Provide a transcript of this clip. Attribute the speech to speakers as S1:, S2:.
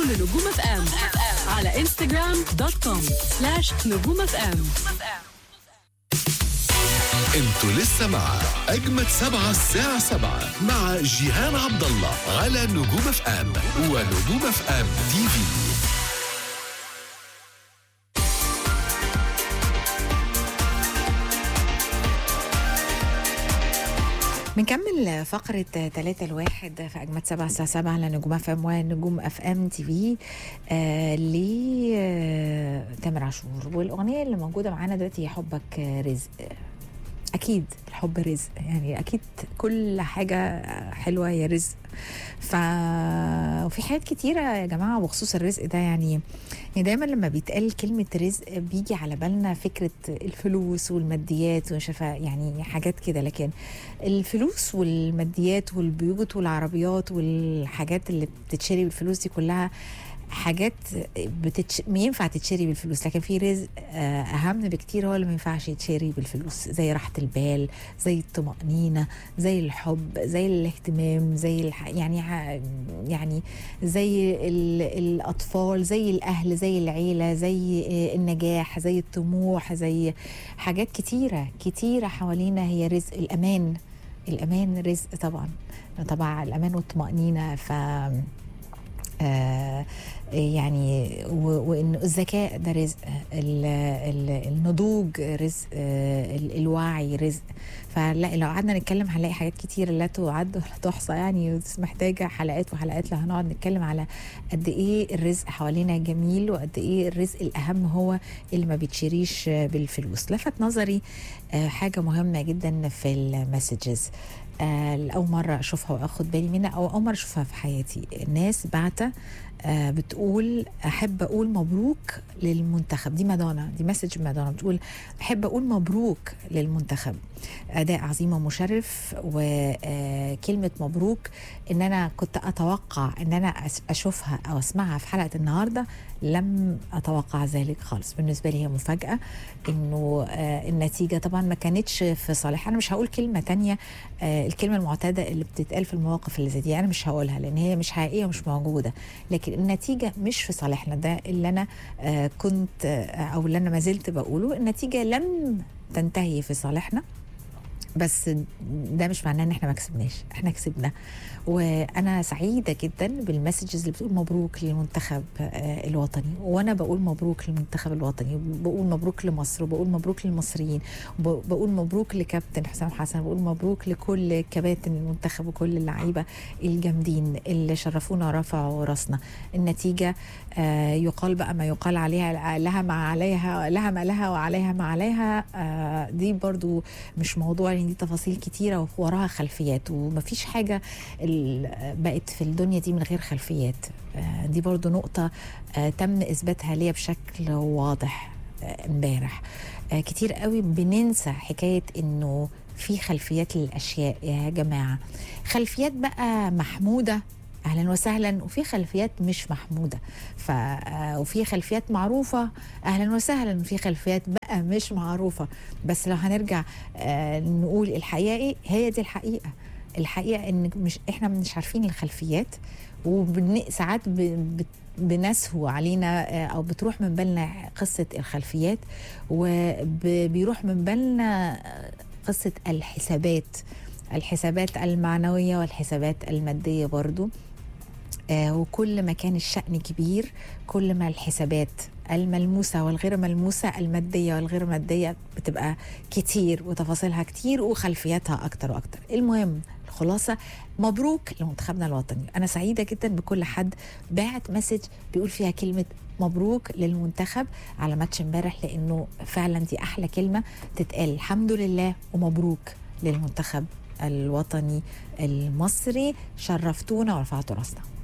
S1: لنجوم اف ام على انستغرام دوت كوم سلاش نجوم اف ام
S2: انتوا لسه مع اجمد سبعة الساعة سبعة مع جيهان عبد الله على نجوم اف ام ونجوم اف ام تي في
S3: بنكمل فقرة ثلاثة الواحد في أجمد سبعة الساعة سبعة على نجوم اف ام ونجوم اف ام تي في آه لتامر عاشور والأغنية اللي موجودة معانا دلوقتي هي حبك رزق أكيد الحب رزق يعني أكيد كل حاجة حلوة هي رزق ف وفي حاجات كتيرة يا جماعة بخصوص الرزق ده يعني يعني دايما لما بيتقال كلمة رزق بيجي على بالنا فكرة الفلوس والماديات ومش عارفة يعني حاجات كده لكن الفلوس والماديات والبيوت والعربيات والحاجات اللي بتتشري بالفلوس دي كلها حاجات بتتش... ينفع تتشري بالفلوس لكن في رزق آه، اهم بكتير هو اللي ما ينفعش يتشري بالفلوس زي راحه البال زي الطمانينه زي الحب زي الاهتمام زي الح... يعني ح- يعني زي ال... الاطفال زي الاهل زي العيله زي آه، النجاح زي الطموح زي حاجات كتيره كتيره حوالينا هي رزق الامان الامان رزق طبعا طبعا الامان والطمانينه ف آه يعني و- وان الذكاء ده رزق ال- ال- النضوج رزق آه ال- الوعي رزق فلا لو قعدنا نتكلم هنلاقي حاجات كتير لا تعد ولا تحصى يعني بس محتاجه حلقات وحلقات لو هنقعد نتكلم على قد ايه الرزق حوالينا جميل وقد ايه الرزق الاهم هو اللي ما بيتشريش بالفلوس لفت نظري آه حاجه مهمه جدا في المسجز آه لأول مرة أشوفها وأخد بالي منها أو أول مرة أشوفها في حياتي الناس بعتة آه بتقول أحب أقول مبروك للمنتخب دي مادونا دي مسج مادونا بتقول أحب أقول مبروك للمنتخب أداء عظيم ومشرف وكلمة مبروك إن أنا كنت أتوقع إن أنا أس- أشوفها أو أسمعها في حلقة النهاردة لم أتوقع ذلك خالص بالنسبة لي هي مفاجأة إنه آه النتيجة طبعا ما كانتش في صالح أنا مش هقول كلمة تانية آه الكلمة المعتادة اللي بتتقال في المواقف اللي زي دي أنا مش هقولها لأن هي مش حقيقية ومش موجودة لكن النتيجة مش في صالحنا ده اللي أنا آه كنت آه أو اللي أنا ما زلت بقوله النتيجة لم تنتهي في صالحنا بس ده مش معناه ان احنا ما كسبناش احنا كسبنا وانا سعيده جدا بالمسجز اللي بتقول مبروك للمنتخب آه، الوطني وانا بقول مبروك للمنتخب الوطني بقول مبروك لمصر وبقول مبروك للمصريين وبقول مبروك لكابتن حسام حسن بقول مبروك لكل كباتن المنتخب وكل اللعيبه الجامدين اللي شرفونا ورفعوا راسنا النتيجه آه، يقال بقى ما يقال عليها لها ما عليها لها ما لها وعليها ما عليها آه، دي برضو مش موضوع يعني دي تفاصيل كتيره ووراها خلفيات ومفيش حاجه ال- بقت في الدنيا دي من غير خلفيات آه، دي برضو نقطه آه، تم اثباتها ليا بشكل واضح آه، امبارح آه، كتير قوي بننسى حكايه انه في خلفيات للاشياء يا جماعه خلفيات بقى محموده اهلا وسهلا وفي خلفيات مش محموده ف آه، وفي خلفيات معروفه اهلا وسهلا وفي خلفيات بقى مش معروفه بس لو هنرجع آه، نقول الحقيقه ايه هي دي الحقيقه الحقيقه ان مش احنا مش عارفين الخلفيات وساعات بنسهو علينا آه، او بتروح من بالنا قصه الخلفيات وبيروح من بالنا آه، قصه الحسابات الحسابات المعنويه والحسابات الماديه برضو آه، وكل ما كان الشأن كبير كل ما الحسابات الملموسة والغير ملموسة المادية والغير مادية بتبقى كتير وتفاصيلها كتير وخلفياتها أكتر وأكتر المهم الخلاصة مبروك لمنتخبنا الوطني أنا سعيدة جدا بكل حد باعت مسج بيقول فيها كلمة مبروك للمنتخب على ماتش امبارح لأنه فعلا دي أحلى كلمة تتقال الحمد لله ومبروك للمنتخب الوطني المصري شرفتونا ورفعتوا راسنا